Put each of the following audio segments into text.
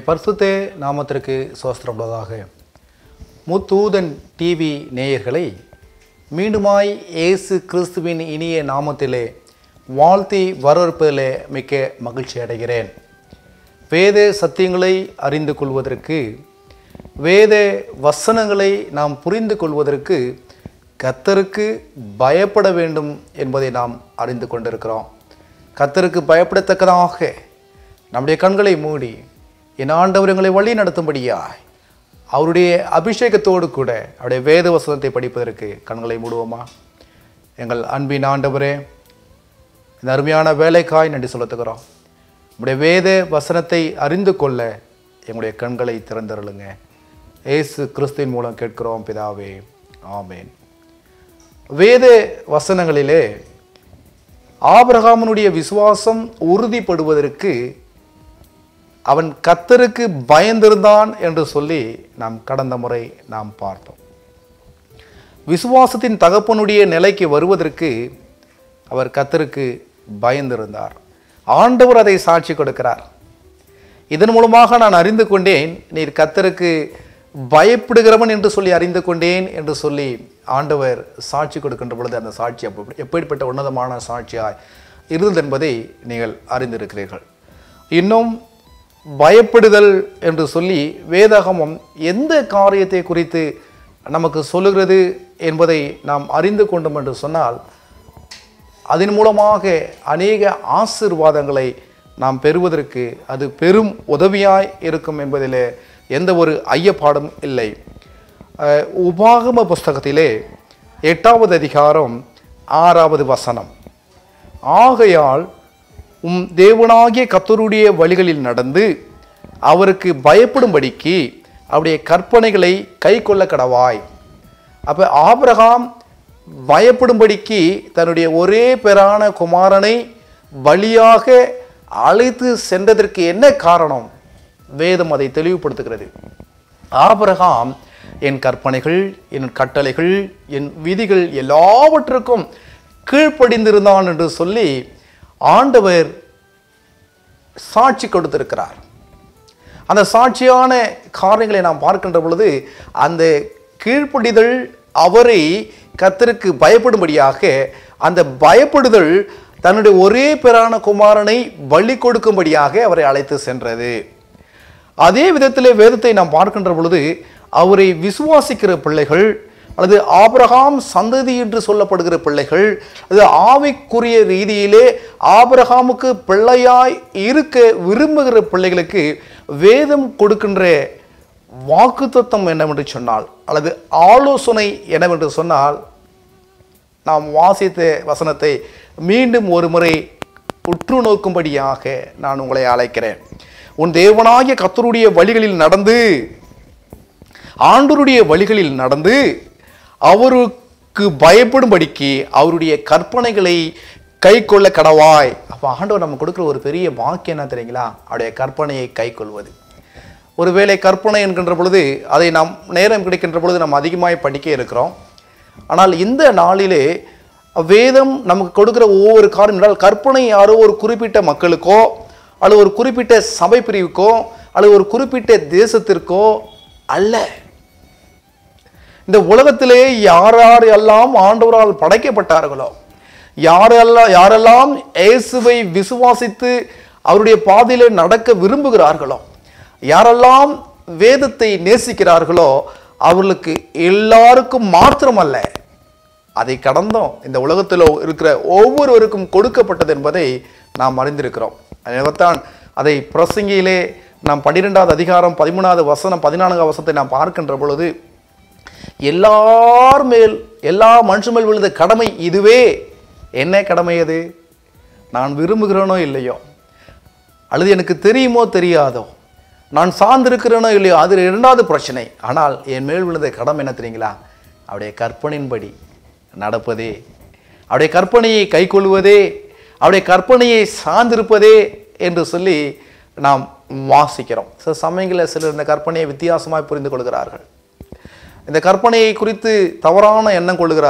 பரிசுத்த நாமத்திற்கு சோஸ்திரமுள்ளதாக முத்தூதன் டிவி நேயர்களை மீண்டுமாய் இயேசு கிறிஸ்துவின் இனிய நாமத்திலே வாழ்த்தி வரவேற்பதிலே மிக்க மகிழ்ச்சி அடைகிறேன் வேத சத்தியங்களை அறிந்து கொள்வதற்கு வேத வசனங்களை நாம் புரிந்து கொள்வதற்கு கத்தருக்கு பயப்பட வேண்டும் என்பதை நாம் அறிந்து கொண்டிருக்கிறோம் கத்தருக்கு பயப்படத்தக்கதாக நம்முடைய கண்களை மூடி என் ஆண்டவர் எங்களை வழி நடத்தும்படியாய் அவருடைய அபிஷேகத்தோடு கூட அவருடைய வேத வசனத்தை படிப்பதற்கு கண்களை மூடுவோமா எங்கள் அன்பின் ஆண்டவரே இந்த அருமையான வேலைக்காய் நன்றி செலுத்துகிறோம் உங்களுடைய வேத வசனத்தை அறிந்து கொள்ள எங்களுடைய கண்களை திறந்தருளுங்க ஏசு கிறிஸ்துவின் மூலம் கேட்கிறோம் பிதாவே ஆமேன் வேத வசனங்களிலே ஆபிரகாமனுடைய விசுவாசம் உறுதிப்படுவதற்கு அவன் கத்தருக்கு பயந்திருந்தான் என்று சொல்லி நாம் கடந்த முறை நாம் பார்த்தோம் விசுவாசத்தின் தகப்பனுடைய நிலைக்கு வருவதற்கு அவர் கத்தருக்கு பயந்திருந்தார் ஆண்டவர் அதை சாட்சி கொடுக்கிறார் இதன் மூலமாக நான் அறிந்து கொண்டேன் நீர் கத்தருக்கு பயப்படுகிறவன் என்று சொல்லி அறிந்து கொண்டேன் என்று சொல்லி ஆண்டவர் சாட்சி கொடுக்கின்ற பொழுது அந்த சாட்சி அப்ப- எப்படிப்பட்ட உன்னதமான சாட்சியாய் இருந்தது என்பதை நீங்கள் அறிந்திருக்கிறீர்கள் இன்னும் பயப்படுதல் என்று சொல்லி வேதாகமம் எந்த காரியத்தை குறித்து நமக்கு சொல்லுகிறது என்பதை நாம் அறிந்து கொண்டோம் என்று சொன்னால் அதன் மூலமாக அநேக ஆசீர்வாதங்களை நாம் பெறுவதற்கு அது பெரும் உதவியாய் இருக்கும் என்பதிலே எந்த ஒரு ஐயப்பாடும் இல்லை அஹ், உபாகம புஸ்தகத்திலே எட்டாவது அதிகாரம் ஆறாவது வசனம் ஆகையால் உம் தேவனாகிய கத்தருடைய வழிகளில் நடந்து அவருக்கு பயப்படும்படிக்கு அவருடைய கற்பனைகளை கை கொள்ள கடவாய் அப்ப ஆபிரகாம் பயப்படும்படிக்கு தன்னுடைய ஒரே பெறான குமாரனை பலியாக அழைத்து சென்றதற்கு என்ன காரணம் வேதம் அதை தெளிவுபடுத்துகிறது ஆபிரகாம் என் கற்பனைகள் என் கட்டளைகள் என் விதிகள் எல்லாவற்றுக்கும் கீழ்ப்படிந்திருந்தான் என்று சொல்லி ஆண்டவர் சாட்சி கொடுத்திருக்கிறார் அந்த சாட்சியான காரியங்களை நாம் பார்க்கின்ற பொழுது அந்த கீழ்ப்படிதல் அவரை கத்தருக்கு பயப்படும்படியாக அந்த பயப்படுதல் தன்னுடைய ஒரே பேரான குமாரனை பலி கொடுக்கும்படியாக அவரை அழைத்து சென்றது அதே விதத்திலே வேதத்தை நாம் பார்க்கின்ற பொழுது அவரை விசுவாசிக்கிற பிள்ளைகள் அல்லது ஆபிரகாம் சந்ததி என்று சொல்லப்படுகிற பிள்ளைகள் அது ஆவிக்குரிய ரீதியிலே ஆபிரகாமுக்கு பிள்ளையாய் இருக்க விரும்புகிற பிள்ளைகளுக்கு வேதம் கொடுக்கின்ற வாக்குத்தத்தம் என்னவென்று சொன்னால் அல்லது ஆலோசனை என்னவென்று சொன்னால் நாம் வாசித்த வசனத்தை மீண்டும் ஒரு முறை உற்று நோக்கும்படியாக நான் உங்களை அழைக்கிறேன் உன் தேவனாகிய கத்தருடைய வழிகளில் நடந்து ஆண்டருடைய வழிகளில் நடந்து அவருக்கு பயப்படும்படிக்கு அவருடைய கற்பனைகளை கை கொள்ள கடவாய் அப்போ ஆண்டவர் நம்ம கொடுக்குற ஒரு பெரிய வாக்கியம் என்ன தெரியுங்களா அவருடைய கற்பனையை கை கொள்வது ஒருவேளை கற்பனை என்கின்ற பொழுது அதை நாம் நேரம் கிடைக்கின்ற பொழுது நாம் அதிகமாய் படிக்க இருக்கிறோம் ஆனால் இந்த நாளிலே வேதம் நமக்கு கொடுக்கிற ஒவ்வொரு காரியம் என்றால் கற்பனை யாரோ ஒரு குறிப்பிட்ட மக்களுக்கோ அல்லது ஒரு குறிப்பிட்ட சபை பிரிவுக்கோ அல்லது ஒரு குறிப்பிட்ட தேசத்திற்கோ அல்ல இந்த உலகத்திலே யார் யார் எல்லாம் ஆண்டவரால் படைக்கப்பட்டார்களோ யாரெல்லாம் யாரெல்லாம் இயேசுவை விசுவாசித்து அவருடைய பாதையிலே நடக்க விரும்புகிறார்களோ யாரெல்லாம் வேதத்தை நேசிக்கிறார்களோ அவர்களுக்கு எல்லாருக்கும் மாத்திரமல்ல அதை கடந்தும் இந்த உலகத்தில் இருக்கிற ஒவ்வொருவருக்கும் கொடுக்கப்பட்டது என்பதை நாம் அறிந்திருக்கிறோம் அதனால்தான் அதை பிரசங்கியிலே நாம் பன்னிரெண்டாவது அதிகாரம் பதிமூணாவது வசனம் பதினான்காவது வசனத்தை நாம் பார்க்கின்ற பொழுது எல்லார் மேல் எல்லா மனுஷன் மேல் விழுந்த கடமை இதுவே என்ன கடமை அது நான் விரும்புகிறேனோ இல்லையோ அல்லது எனக்கு தெரியுமோ தெரியாதோ நான் சார்ந்திருக்கிறேனோ இல்லையோ அது இரண்டாவது பிரச்சனை ஆனால் என் மேல் விழுந்த கடமை என்ன தெரியுங்களா அவருடைய கற்பனையின்படி நடப்பதே அவருடைய கற்பனையை கைக்கொள்வதே அவருடைய கற்பனையை சார்ந்திருப்பதே என்று சொல்லி நாம் வாசிக்கிறோம் சில சமயங்களில் சிலர் இந்த கற்பனையை வித்தியாசமாய் புரிந்து கொள்கிறார்கள் இந்த கற்பனையை குறித்து தவறான எண்ணம் கொள்கிறார்கள்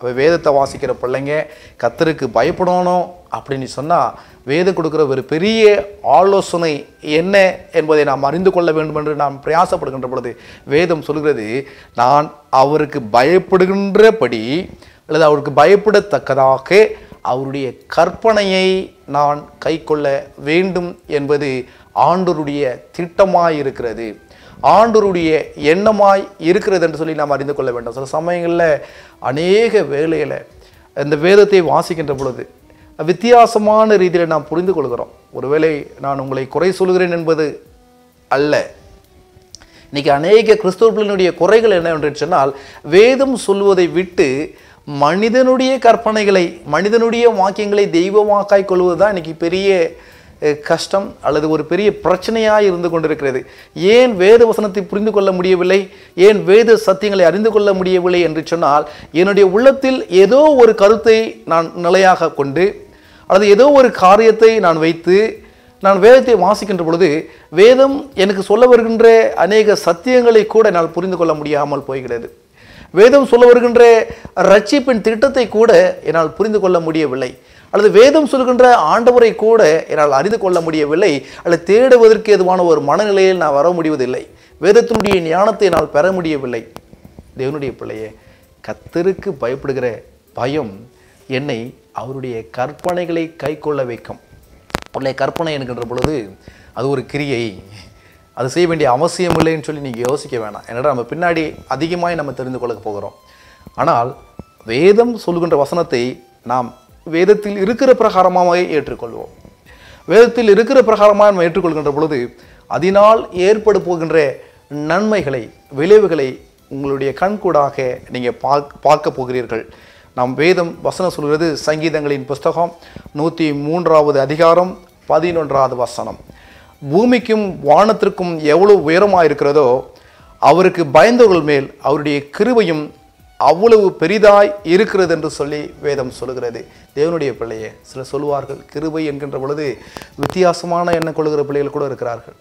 அப்ப வேதத்தை வாசிக்கிற பிள்ளைங்க கத்தருக்கு பயப்படணும் அப்படின்னு சொன்னால் வேதம் கொடுக்குற ஒரு பெரிய ஆலோசனை என்ன என்பதை நாம் அறிந்து கொள்ள வேண்டும் என்று நாம் பிரயாசப்படுகின்ற பொழுது வேதம் சொல்கிறது நான் அவருக்கு பயப்படுகின்றபடி அல்லது அவருக்கு பயப்படத்தக்கதாக அவருடைய கற்பனையை நான் கைக்கொள்ள வேண்டும் என்பது ஆண்டவருடைய திட்டமாய் இருக்கிறது ஆண்டவருடைய எண்ணமாய் இருக்கிறது என்று சொல்லி நாம் அறிந்து கொள்ள வேண்டும் சில சமயங்களில் அநேக வேலையில் இந்த வேதத்தை வாசிக்கின்ற பொழுது வித்தியாசமான ரீதியில் நாம் புரிந்து கொள்கிறோம் ஒருவேளை நான் உங்களை குறை சொல்கிறேன் என்பது அல்ல இன்னைக்கு அநேக கிறிஸ்தவர்களுடைய குறைகள் என்னவென்று சொன்னால் வேதம் சொல்வதை விட்டு மனிதனுடைய கற்பனைகளை மனிதனுடைய வாக்கியங்களை தெய்வமாக்காய் கொள்வது தான் இன்னைக்கு பெரிய அஹ், கஷ்டம் அல்லது ஒரு பெரிய பிரச்சனையாக இருந்து கொண்டிருக்கிறது ஏன் வேத வசனத்தை புரிந்து கொள்ள முடியவில்லை ஏன் வேத சத்தியங்களை அறிந்து கொள்ள முடியவில்லை என்று சொன்னால் என்னுடைய உள்ளத்தில் ஏதோ ஒரு கருத்தை நான் நிலையாக கொண்டு அல்லது ஏதோ ஒரு காரியத்தை நான் வைத்து நான் வேதத்தை வாசிக்கின்ற பொழுது வேதம் எனக்கு சொல்ல வருகின்ற அநேக சத்தியங்களை கூட என்னால் புரிந்து கொள்ள முடியாமல் போய்கிறது வேதம் சொல்ல வருகின்ற ரட்சிப்பின் திட்டத்தை கூட என்னால் புரிந்து கொள்ள முடியவில்லை அல்லது வேதம் சொல்கின்ற ஆண்டவரை கூட என்னால் அறிந்து கொள்ள முடியவில்லை அல்லது தேடுவதற்கு எதுவான ஒரு மனநிலையில் நான் வர முடிவதில்லை வேதத்தினுடைய ஞானத்தை என்னால் பெற முடியவில்லை தேவனுடைய பிள்ளையே கத்தருக்கு பயப்படுகிற பயம் என்னை அவருடைய கற்பனைகளை கைக்கொள்ள வைக்கும் உடைய கற்பனை என்கின்ற பொழுது அது ஒரு கிரியை அது செய்ய வேண்டிய அவசியம் இல்லைன்னு சொல்லி நீங்கள் யோசிக்க வேணாம் என்னடா நம்ம பின்னாடி அதிகமாய் நம்ம தெரிந்து கொள்ள போகிறோம் ஆனால் வேதம் சொல்லுகின்ற வசனத்தை நாம் வேதத்தில் இருக்கிற பிரகாரமாக ஏற்றுக்கொள்வோம் வேதத்தில் இருக்கிற பிரகாரமாக நம்ம ஏற்றுக்கொள்கின்ற பொழுது அதனால் ஏற்பட போகின்ற நன்மைகளை விளைவுகளை உங்களுடைய கண்கூடாக நீங்கள் பார்க்க பார்க்க போகிறீர்கள் நாம் வேதம் வசனம் சொல்கிறது சங்கீதங்களின் புஸ்தகம் நூற்றி மூன்றாவது அதிகாரம் பதினொன்றாவது வசனம் பூமிக்கும் வானத்திற்கும் எவ்வளவு உயரமாக இருக்கிறதோ அவருக்கு பயந்தவர்கள் மேல் அவருடைய கிருபையும் அவ்வளவு பெரிதாய் இருக்கிறது என்று சொல்லி வேதம் சொல்லுகிறது தேவனுடைய பிள்ளையே சிலர் சொல்லுவார்கள் கிருபை என்கின்ற பொழுது வித்தியாசமான எண்ணம் கொள்கிற பிள்ளைகள் கூட இருக்கிறார்கள்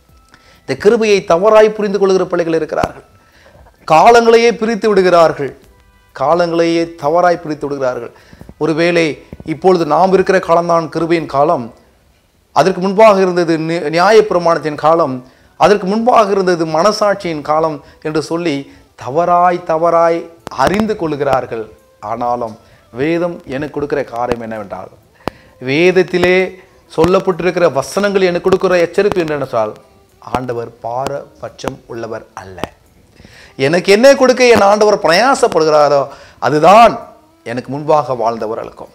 இந்த கிருபையை தவறாய் புரிந்து கொள்கிற பிள்ளைகள் இருக்கிறார்கள் காலங்களையே பிரித்து விடுகிறார்கள் காலங்களையே தவறாய் பிரித்து விடுகிறார்கள் ஒருவேளை இப்பொழுது நாம் இருக்கிற காலம்தான் கிருபையின் காலம் அதற்கு முன்பாக இருந்தது நி- நியாயப்பிரமாணத்தின் காலம் அதற்கு முன்பாக இருந்தது மனசாட்சியின் காலம் என்று சொல்லி தவறாய் தவறாய் அறிந்து கொள்கிறார்கள் ஆனாலும் வேதம் எனக்கு கொடுக்கிற காரியம் என்னவென்றால் வேதத்திலே சொல்லப்பட்டிருக்கிற வசனங்கள் எனக்கு கொடுக்கிற எச்சரிப்பு என்னென்றால் ஆண்டவர் பாரபட்சம் உள்ளவர் அல்ல எனக்கு என்ன கொடுக்க என் ஆண்டவர் பிரயாசப்படுகிறாரோ அதுதான் எனக்கு முன்பாக வாழ்ந்தவர்களுக்கும்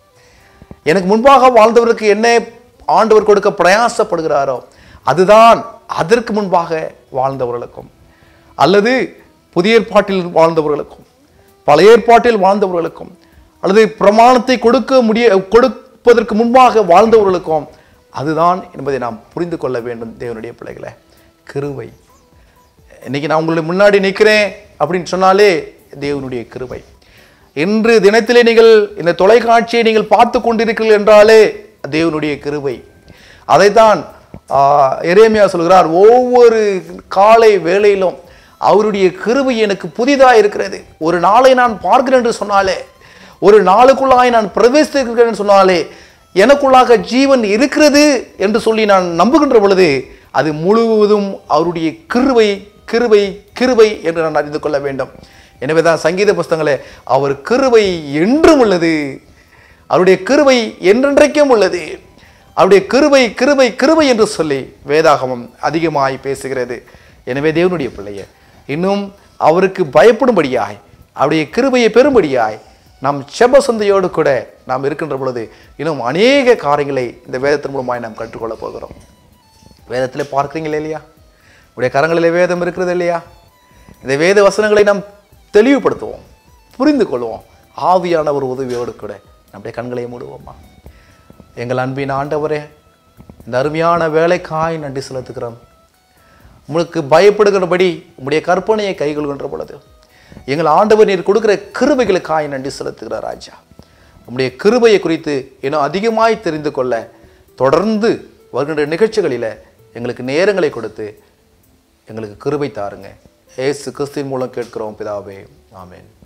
எனக்கு முன்பாக வாழ்ந்தவருக்கு என்ன ஆண்டவர் கொடுக்க பிரயாசப்படுகிறாரோ அதுதான் அதற்கு முன்பாக வாழ்ந்தவர்களுக்கும் அல்லது புதிய ஏற்பாட்டில் வாழ்ந்தவர்களுக்கும் பழைய ஏற்பாட்டில் வாழ்ந்தவர்களுக்கும் அல்லது பிரமாணத்தை கொடுக்க முடிய கொடுப்பதற்கு முன்பாக வாழ்ந்தவர்களுக்கும் அதுதான் என்பதை நாம் புரிந்து கொள்ள வேண்டும் தேவனுடைய பிள்ளைகளை கிருவை இன்னைக்கு நான் உங்களுடைய முன்னாடி நிற்கிறேன் அப்படின்னு சொன்னாலே தேவனுடைய கிருபை இன்று தினத்திலே நீங்கள் இந்த தொலைக்காட்சியை நீங்கள் பார்த்து கொண்டிருக்கிறீர்கள் என்றாலே தேவனுடைய கிருபை அதைத்தான் ஆஹ், எரேமியா சொல்கிறார் ஒவ்வொரு காலை வேளையிலும் அவருடைய கிருபை எனக்கு புதிதாக இருக்கிறது ஒரு நாளை நான் பார்க்கிறேன் என்று சொன்னாலே ஒரு நாளுக்குள்ளாய் நான் பிரவேசித்திருக்கிறேன் என்று சொன்னாலே எனக்குள்ளாக ஜீவன் இருக்கிறது என்று சொல்லி நான் நம்புகின்ற பொழுது அது முழுவதும் அவருடைய கிருபை கிருபை கிருபை என்று நான் அறிந்து கொள்ள வேண்டும் எனவே தான் சங்கீத புஸ்தகங்களே அவர் கிருபை என்றும் உள்ளது அவருடைய கிருபை என்றென்றைக்கும் உள்ளது அவருடைய கிருபை கிருபை கிருபை என்று சொல்லி வேதாகமம் அதிகமாய் பேசுகிறது எனவே தேவனுடைய பிள்ளையே இன்னும் அவருக்கு பயப்படும்படியாய் அவருடைய கிருபையை பெறும்படியாய் நாம் செப சந்தையோடு கூட நாம் இருக்கின்ற பொழுது இன்னும் அநேக காரியங்களை இந்த வேதத்தின் மூலமாய் நாம் கற்றுக்கொள்ள போகிறோம் வேதத்தில் பார்க்குறீங்களே இல்லையா உடைய கரங்களிலே வேதம் இருக்கிறது இல்லையா இந்த வேத வசனங்களை நாம் தெளிவுபடுத்துவோம் புரிந்து கொள்வோம் ஆவியான ஒரு உதவியோடு கூட நம்முடைய கண்களை மூடுவோமா எங்கள் அன்பின் ஆண்டவரே இந்த அருமையான வேலைக்காய் நன்றி செலுத்துகிறோம் உங்களுக்கு பயப்படுகிறபடி உம்முடைய கற்பனையை கைகொள்கின்ற பொழுது எங்கள் ஆண்டவர் நீர் கொடுக்கிற கிருபைகளுக்காய் நன்றி செலுத்துகிறார் ராஜா உம்முடைய கிருபையை குறித்து இன்னும் அதிகமாய் தெரிந்து கொள்ள தொடர்ந்து வருகின்ற நிகழ்ச்சிகளில் எங்களுக்கு நேரங்களை கொடுத்து எங்களுக்கு கிருபை தாருங்க ஏசு கிறிஸ்துவின் மூலம் கேட்கிறோம் பிதாவே ஆமென்